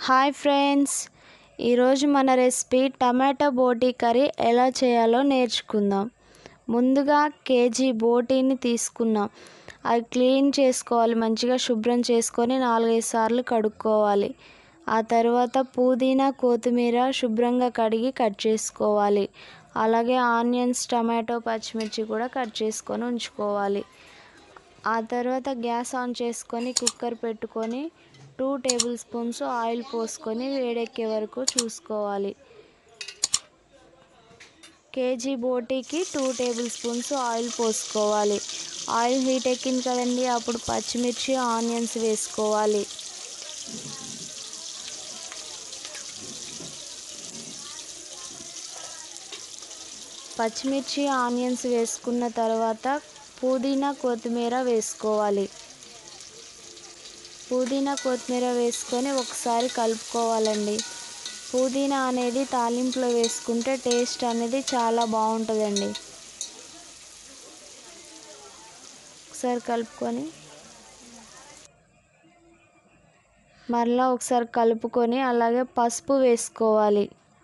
hi friends ఈరోజు మన recipe tomato బోటీ curry ఎలా చేయాలో నేర్చుకుందాం ముందుగా కేజీ బోటీని తీసుకున్నాం అది క్లీన్ చేసుకోవాలి మంచిగా శుభ్రం చేసుకొని నాలుగైదు సార్లు కడుక్కోవాలి ఆ తర్వాత పుదీనా కొత్తిమీర శుభ్రంగా కడిగి కట్ చేసుకోవాలి అలాగే ఆనియన్స్ టమాటో పచ్చిమిర్చి కూడా కట్ చేసుకొని ఉంచుకోవాలి ఆ తర్వాత గ్యాస్ ఆన్ చేసుకొని కుక్కర్ పెట్టుకొని టూ టేబుల్ స్పూన్స్ ఆయిల్ పోసుకొని వేడెక్కే వరకు చూసుకోవాలి కేజీ బోటీకి టూ టేబుల్ స్పూన్స్ ఆయిల్ పోసుకోవాలి ఆయిల్ హీట్ ఎక్కింది కదండి అప్పుడు పచ్చిమిర్చి ఆనియన్స్ వేసుకోవాలి పచ్చిమిర్చి ఆనియన్స్ వేసుకున్న తర్వాత పుదీనా కొత్తిమీర వేసుకోవాలి పుదీనా కొత్తిమీర వేసుకొని ఒకసారి కలుపుకోవాలండి పుదీనా అనేది తాలింపులో వేసుకుంటే టేస్ట్ అనేది చాలా బాగుంటుందండి ఒకసారి కలుపుకొని మరలా ఒకసారి కలుపుకొని అలాగే పసుపు వేసుకోవాలి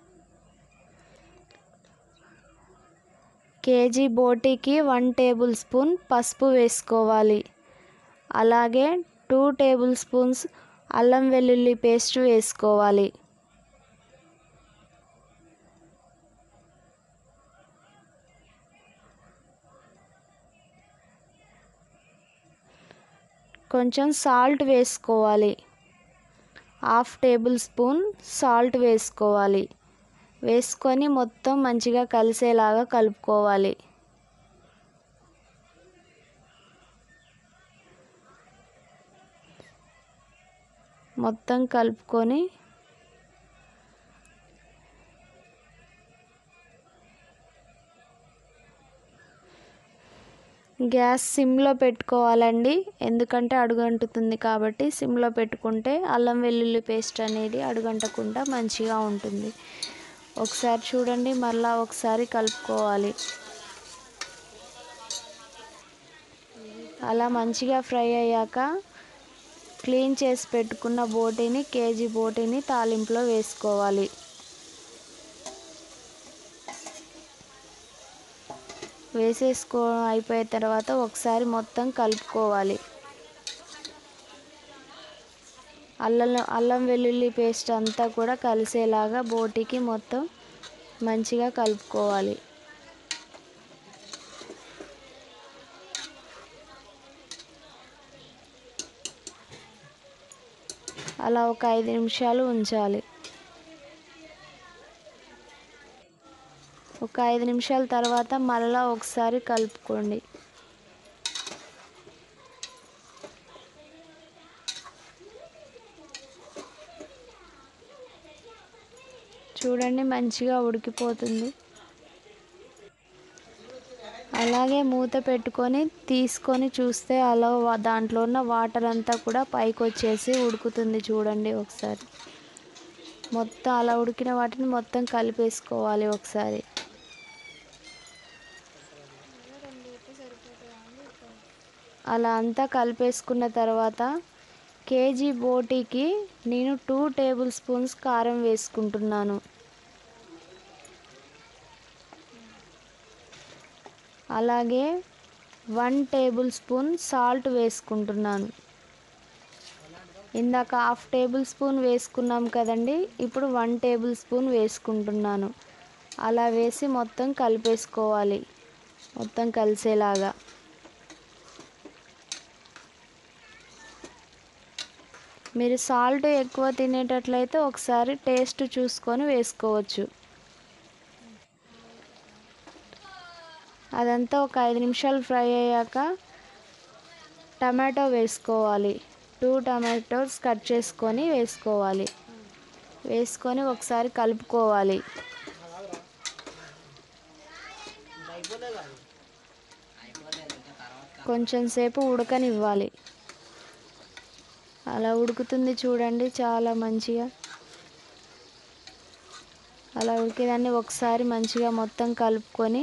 కేజీ బోటీకి వన్ టేబుల్ స్పూన్ పసుపు వేసుకోవాలి అలాగే టూ టేబుల్ స్పూన్స్ అల్లం వెల్లుల్లి పేస్ట్ వేసుకోవాలి కొంచెం సాల్ట్ వేసుకోవాలి హాఫ్ టేబుల్ స్పూన్ సాల్ట్ వేసుకోవాలి వేసుకొని మొత్తం మంచిగా కలిసేలాగా కలుపుకోవాలి మొత్తం కలుపుకొని గ్యాస్ సిమ్లో పెట్టుకోవాలండి ఎందుకంటే అడుగంటుతుంది కాబట్టి సిమ్లో పెట్టుకుంటే అల్లం వెల్లుల్లి పేస్ట్ అనేది అడుగంటకుండా మంచిగా ఉంటుంది ఒకసారి చూడండి మళ్ళా ఒకసారి కలుపుకోవాలి అలా మంచిగా ఫ్రై అయ్యాక క్లీన్ చేసి పెట్టుకున్న బోటీని కేజీ బోటీని తాలింపులో వేసుకోవాలి వేసేసుకో అయిపోయిన తర్వాత ఒకసారి మొత్తం కలుపుకోవాలి అల్లం అల్లం వెల్లుల్లి పేస్ట్ అంతా కూడా కలిసేలాగా బోటీకి మొత్తం మంచిగా కలుపుకోవాలి అలా ఒక ఐదు నిమిషాలు ఉంచాలి ఒక ఐదు నిమిషాల తర్వాత మళ్ళా ఒకసారి కలుపుకోండి చూడండి మంచిగా ఉడికిపోతుంది అలాగే మూత పెట్టుకొని తీసుకొని చూస్తే అలా దాంట్లో ఉన్న వాటర్ అంతా కూడా పైకి వచ్చేసి ఉడుకుతుంది చూడండి ఒకసారి మొత్తం అలా ఉడికిన వాటిని మొత్తం కలిపేసుకోవాలి ఒకసారి అలా అంతా కలిపేసుకున్న తర్వాత కేజీ బోటీకి నేను టూ టేబుల్ స్పూన్స్ కారం వేసుకుంటున్నాను అలాగే వన్ టేబుల్ స్పూన్ సాల్ట్ వేసుకుంటున్నాను ఇందాక హాఫ్ టేబుల్ స్పూన్ వేసుకున్నాం కదండి ఇప్పుడు వన్ టేబుల్ స్పూన్ వేసుకుంటున్నాను అలా వేసి మొత్తం కలిపేసుకోవాలి మొత్తం కలిసేలాగా మీరు సాల్ట్ ఎక్కువ తినేటట్లయితే ఒకసారి టేస్ట్ చూసుకొని వేసుకోవచ్చు అదంతా ఒక ఐదు నిమిషాలు ఫ్రై అయ్యాక టమాటో వేసుకోవాలి టూ టమాటోస్ కట్ చేసుకొని వేసుకోవాలి వేసుకొని ఒకసారి కలుపుకోవాలి కొంచెం సేపు ఉడకనివ్వాలి అలా ఉడుకుతుంది చూడండి చాలా మంచిగా అలా ఉడికేదాన్ని ఒకసారి మంచిగా మొత్తం కలుపుకొని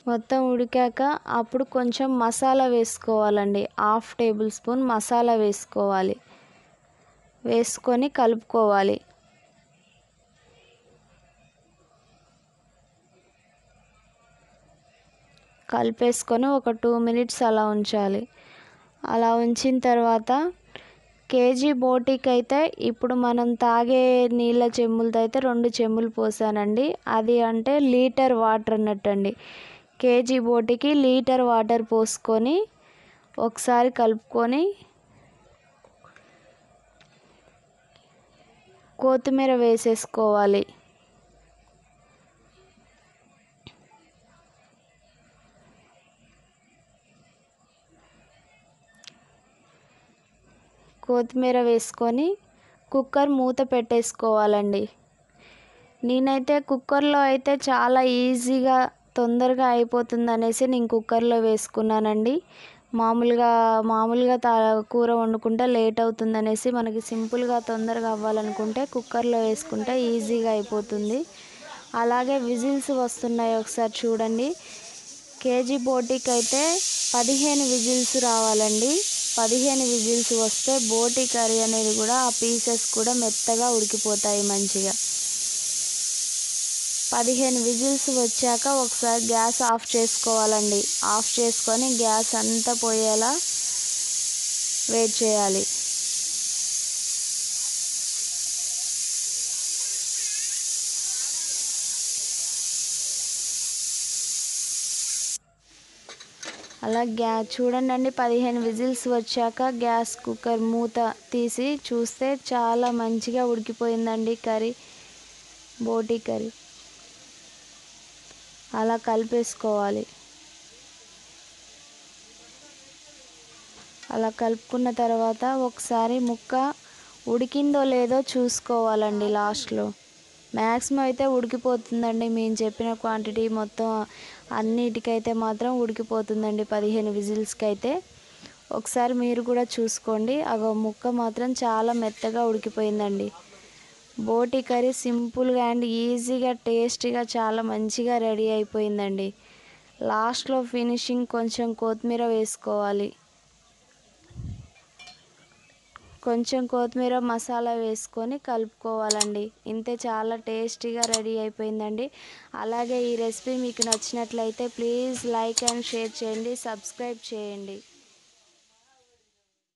మొత్తం ఉడికాక అప్పుడు కొంచెం మసాలా వేసుకోవాలండి హాఫ్ టేబుల్ స్పూన్ మసాలా వేసుకోవాలి వేసుకొని కలుపుకోవాలి కలిపేసుకొని ఒక టూ మినిట్స్ అలా ఉంచాలి అలా ఉంచిన తర్వాత కేజీ బోటీకి అయితే ఇప్పుడు మనం తాగే నీళ్ళ చెమ్ములతో అయితే రెండు చెమ్ములు పోసానండి అది అంటే లీటర్ వాటర్ అన్నట్టండి కేజీ బోటికి లీటర్ వాటర్ పోసుకొని ఒకసారి కలుపుకొని కొత్తిమీర వేసేసుకోవాలి కొత్తిమీర వేసుకొని కుక్కర్ మూత పెట్టేసుకోవాలండి నేనైతే కుక్కర్లో అయితే చాలా ఈజీగా తొందరగా అయిపోతుంది అనేసి నేను కుక్కర్లో వేసుకున్నానండి మామూలుగా మామూలుగా తా కూర వండుకుంటే లేట్ అవుతుంది అనేసి మనకి సింపుల్గా తొందరగా అవ్వాలనుకుంటే కుక్కర్లో వేసుకుంటే ఈజీగా అయిపోతుంది అలాగే విజిల్స్ వస్తున్నాయి ఒకసారి చూడండి కేజీ బోటీకి అయితే పదిహేను విజిల్స్ రావాలండి పదిహేను విజిల్స్ వస్తే బోటి కర్రీ అనేది కూడా ఆ పీసెస్ కూడా మెత్తగా ఉడికిపోతాయి మంచిగా పదిహేను విజిల్స్ వచ్చాక ఒకసారి గ్యాస్ ఆఫ్ చేసుకోవాలండి ఆఫ్ చేసుకొని గ్యాస్ అంతా పోయేలా వెయిట్ చేయాలి అలా గ్యా చూడండి పదిహేను విజిల్స్ వచ్చాక గ్యాస్ కుక్కర్ మూత తీసి చూస్తే చాలా మంచిగా ఉడికిపోయిందండి కర్రీ బోటి కర్రీ అలా కలిపేసుకోవాలి అలా కలుపుకున్న తర్వాత ఒకసారి ముక్క ఉడికిందో లేదో చూసుకోవాలండి లాస్ట్లో మ్యాక్సిమం అయితే ఉడికిపోతుందండి మేము చెప్పిన క్వాంటిటీ మొత్తం అన్నిటికైతే మాత్రం ఉడికిపోతుందండి పదిహేను విజిల్స్కి అయితే ఒకసారి మీరు కూడా చూసుకోండి అగో ముక్క మాత్రం చాలా మెత్తగా ఉడికిపోయిందండి బోటి కర్రీ సింపుల్గా అండ్ ఈజీగా టేస్టీగా చాలా మంచిగా రెడీ అయిపోయిందండి లాస్ట్లో ఫినిషింగ్ కొంచెం కొత్తిమీర వేసుకోవాలి కొంచెం కొత్తిమీర మసాలా వేసుకొని కలుపుకోవాలండి ఇంతే చాలా టేస్టీగా రెడీ అయిపోయిందండి అలాగే ఈ రెసిపీ మీకు నచ్చినట్లయితే ప్లీజ్ లైక్ అండ్ షేర్ చేయండి సబ్స్క్రైబ్ చేయండి